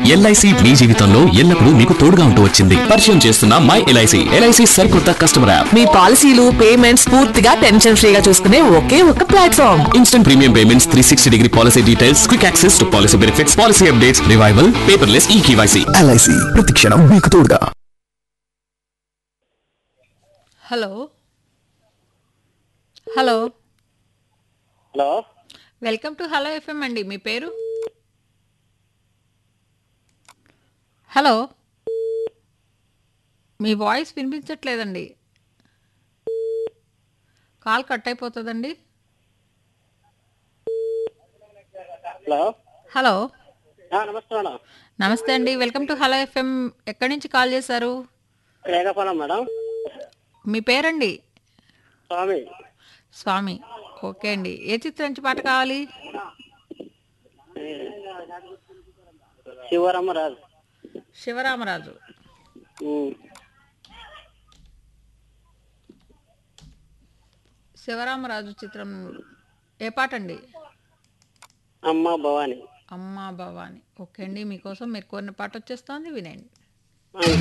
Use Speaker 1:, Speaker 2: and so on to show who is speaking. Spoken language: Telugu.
Speaker 1: ఎల్ఐసి మీ జీవితంలో ఎల్లప్పుడూ మీకు తోడుగా ఉంటూ వచ్చింది పరిచయం చేస్తున్న మై ఎల్ఐసి ఎల్ఐసి సరికొత్త కస్టమర్ యాప్
Speaker 2: మీ పాలసీలు పేమెంట్స్ పూర్తిగా టెన్షన్ ఫ్రీగా చూసుకునే ఒకే ఒక platform
Speaker 1: instant premium payments three sixty degree policy details quick access to policy benefits policy updates revival paperless e KYC
Speaker 3: LIC ప్రతిక్షణం మీకు తోడుగా
Speaker 4: hello hello
Speaker 5: hello
Speaker 4: welcome to hello FM అండి మీ పేరు హలో మీ వాయిస్ వినిపించట్లేదండి కాల్ కట్ అయిపోతుందండి
Speaker 5: హలో
Speaker 4: హలో
Speaker 5: ఆ, నమస్తే మేడం
Speaker 4: నమస్తే అండి వెల్కమ్ టు హలో ఎఫ్ఎం ఎక్కడి నుంచి కాల్ చేశారు
Speaker 5: రేగపాలెం మేడం
Speaker 4: మీ పేరండి
Speaker 5: స్వామి
Speaker 4: స్వామి ఓకే అండి ఏ చిత్రం నుంచి పాట కావాలి
Speaker 5: శివరామ రాజు
Speaker 4: శివరామరాజు
Speaker 5: ఉమ్.
Speaker 4: శివరామరాజు చిత్రం ఏ పాట అండి
Speaker 5: అమ్మ భవాని
Speaker 4: అమ్మా భవాని ఓకే అండి మీకోసం మీరు కోరిన పాట వచ్చేస్తోంది వినండి
Speaker 5: ఆ,